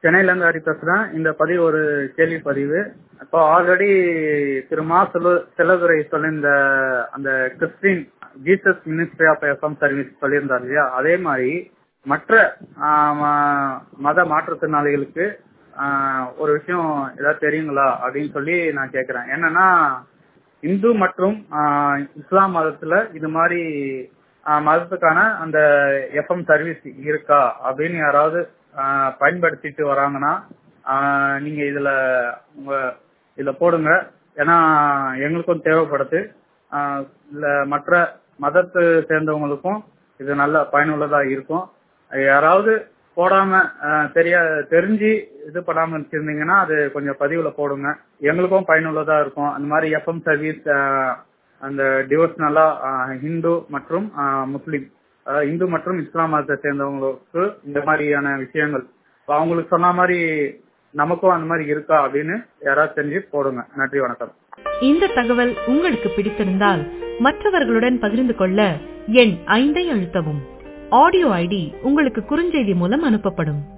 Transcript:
சென்னையில இருந்து ஹரி பேசுறேன் இந்த பதிவு ஒரு கேள்வி பதிவு இப்போ ஆல்ரெடி திரு மா செல்வ செல்லதுரை சொல்லியிருந்த அந்த Christian Jesus ministry of FM service சொல்லியிருந்தார் இல்லையா அதே மாதிரி மற்ற ஆஹ், ம- மத மாற்றுத்திறனாளிகளுக்கு ஆஹ், ஒரு விஷயம் ஏதாவது தெரியுங்களா அப்படின்னு சொல்லி நான் கேட்கிறேன் என்னன்னா இந்து மற்றும் ஆஹ், இஸ்லாம் மதத்துல இது மாதிரி ஆஹ், மதத்துக்கான அந்த எஃப்எம் சர்வீஸ் இருக்கா அப்படின்னு யாராவது ஆஹ், பயன்படுத்திட்டு வராங்கன்னா ஆஹ், நீங்க இதுல உங்க இதுல போடுங்க ஏன்னா எங்களுக்கும் தேவைப்படுது ஆஹ், இல்ல மற்ற மதத்தை சேர்ந்தவங்களுக்கும் இது நல்ல பயனுள்ளதா இருக்கும் யாராவது போடாம ஆஹ், தெரியா தெரிஞ்சு இது பண்ணாம வச்சிருந்தீங்கன்னா அது கொஞ்சம் பதிவுல போடுங்க எங்களுக்கும் பயனுள்ளதா இருக்கும் அந்த மாதிரி எஃப்எம் சர்வீஸ் அந்த டிவோஷனலா ஹிந்து மற்றும் ஆஹ், முஸ்லிம் அதாவது இந்து மற்றும் இஸ்லாம் மதத்தை சேர்ந்தவங்களுக்கு இந்த மாதிரியான விஷயங்கள் இப்ப அவங்களுக்கு சொன்ன மாதிரி நமக்கும் அந்த மாதிரி இருக்கா அப்படின்னு யாராவது தெரிஞ்சு போடுங்க நன்றி வணக்கம் இந்த தகவல் உங்களுக்கு பிடித்திருந்தால் மற்றவர்களுடன் பகிர்ந்து கொள்ள எண் ஐந்தை அழுத்தவும் ஆடியோ ஐடி உங்களுக்கு குறுஞ்செய்தி மூலம் அனுப்பப்படும்